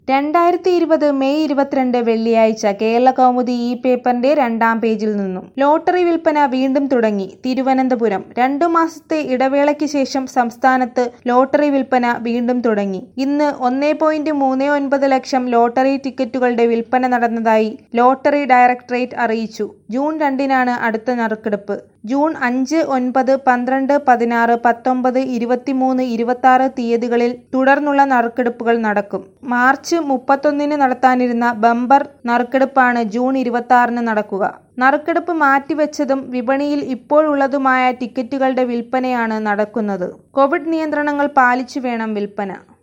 രണ്ടായിരത്തി ഇരുപത് മെയ് ഇരുപത്തിരണ്ട് വെള്ളിയാഴ്ച കേരള കൗമുദി ഈ പേപ്പറിന്റെ രണ്ടാം പേജിൽ നിന്നും ലോട്ടറി വിൽപ്പന വീണ്ടും തുടങ്ങി തിരുവനന്തപുരം രണ്ടു മാസത്തെ ഇടവേളയ്ക്ക് ശേഷം സംസ്ഥാനത്ത് ലോട്ടറി വിൽപ്പന വീണ്ടും തുടങ്ങി ഇന്ന് ഒന്നേ പോയിന്റ് മൂന്ന് ഒൻപത് ലക്ഷം ലോട്ടറി ടിക്കറ്റുകളുടെ വിൽപ്പന നടന്നതായി ലോട്ടറി ഡയറക്ടറേറ്റ് അറിയിച്ചു ജൂൺ രണ്ടിനാണ് അടുത്ത നറുക്കെടുപ്പ് ജൂൺ അഞ്ച് ഒൻപത് പന്ത്രണ്ട് പതിനാറ് പത്തൊമ്പത് ഇരുപത്തിമൂന്ന് ഇരുപത്തി തീയതികളിൽ തുടർന്നുള്ള നറുക്കെടുപ്പുകൾ നടക്കും മാർച്ച് മുപ്പത്തൊന്നിന് നടത്താനിരുന്ന ബമ്പർ നറുക്കെടുപ്പാണ് ജൂൺ ഇരുപത്തി ആറിന് നടക്കുക നറുക്കെടുപ്പ് മാറ്റിവെച്ചതും വിപണിയിൽ ഇപ്പോഴുള്ളതുമായ ടിക്കറ്റുകളുടെ വിൽപ്പനയാണ് നടക്കുന്നത് കോവിഡ് നിയന്ത്രണങ്ങൾ പാലിച്ചു വേണം വിൽപ്പന